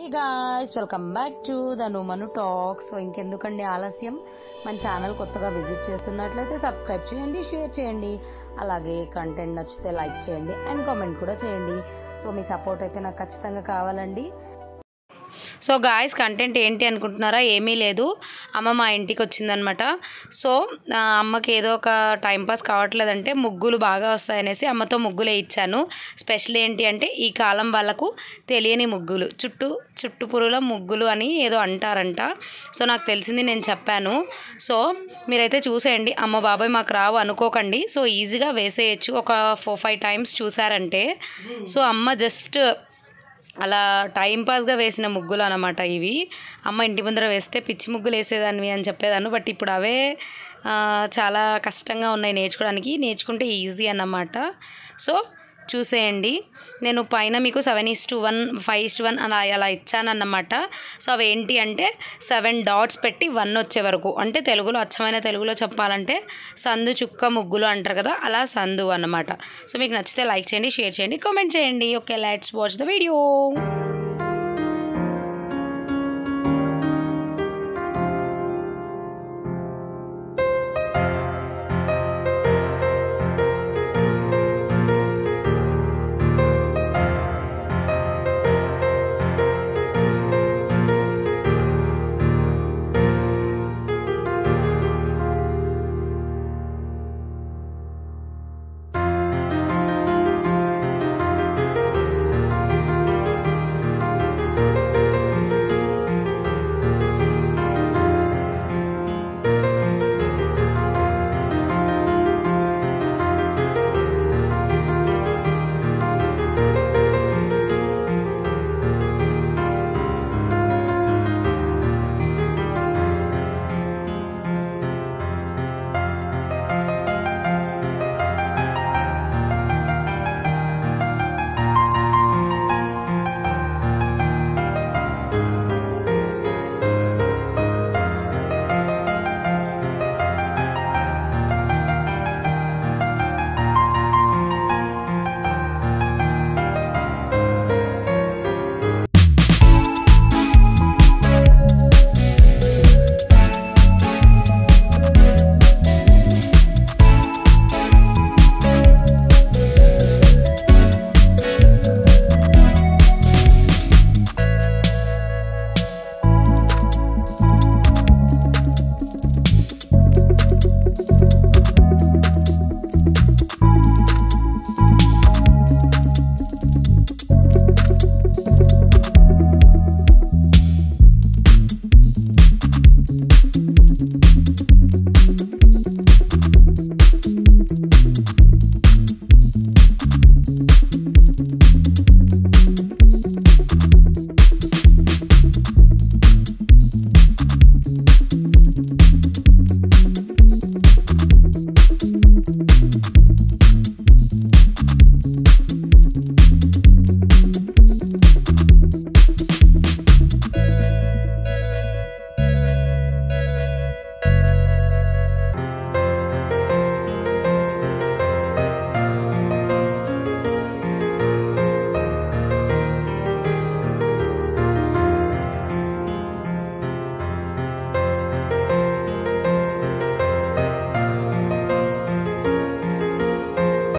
hey guys welcome back to the నుమను talk so ఇంకెందుకండి ఆలస్యం మన ఛానల్ కొత్తగా విజిట్ చేస్తున్నట్లయితే సబ్స్క్రైబ్ చేయండి షేర్ చేయండి అలాగే కంటెంట్ నచ్చితే లైక్ చేయండి అండ్ కామెంట్ కూడా చేయండి సో మీ సపోర్ట్ అయితే నాకు ఖచ్చితంగా కావాలండి సో గాయస్ కంటెంట్ ఏంటి అనుకుంటున్నారా ఏమీ లేదు అమ్మ మా ఇంటికి వచ్చిందనమాట సో ఆ, అమ్మకి ఏదో ఒక టైంపాస్ కావట్లేదంటే ముగ్గులు బాగా వస్తాయనేసి అమ్మతో ముగ్గులు వేయించాను స్పెషల్ ఏంటి అంటే ఈ కాలం వాళ్ళకు తెలియని ముగ్గులు చుట్టూ చుట్టు పురుల ముగ్గులు అని ఏదో అంటారంట సో నాకు తెలిసింది నేను చెప్పాను సో మీరైతే చూసేయండి అమ్మ బాబాయ్ మాకు రావు అనుకోకండి సో ఈజీగా వేసేయచ్చు ఒక ఫోర్ ఫైవ్ టైమ్స్ చూసారంటే సో అమ్మ జస్ట్ అలా టైంపాస్గా వేసిన ముగ్గులు అనమాట ఇవి అమ్మ ఇంటి ముందర వేస్తే పిచ్చి ముగ్గులు వేసేదాన్ని అని చెప్పేదాన్ని బట్ ఇప్పుడు అవే ఆ, చాలా కష్టంగా ఉన్నాయి నేర్చుకోవడానికి నేర్చుకుంటే ఈజీ అన్నమాట సో చూసేయండి నేను పైన మీకు seven is to one five is to one అలా అలా ఇచ్చానన్నమాట సో అవి ఏంటి అంటే సెవెన్ డాట్స్ పెట్టి వన్ వచ్చే వరకు అంటే తెలుగులో అచ్చమైన తెలుగులో చెప్పాలంటే సందు చుక్క ముగ్గులు అంటారు కదా అలా సందు అన్నమాట సో మీకు నచ్చితే లైక్ చేయండి షేర్ చేయండి కామెంట్ చేయండి okay let's watch the video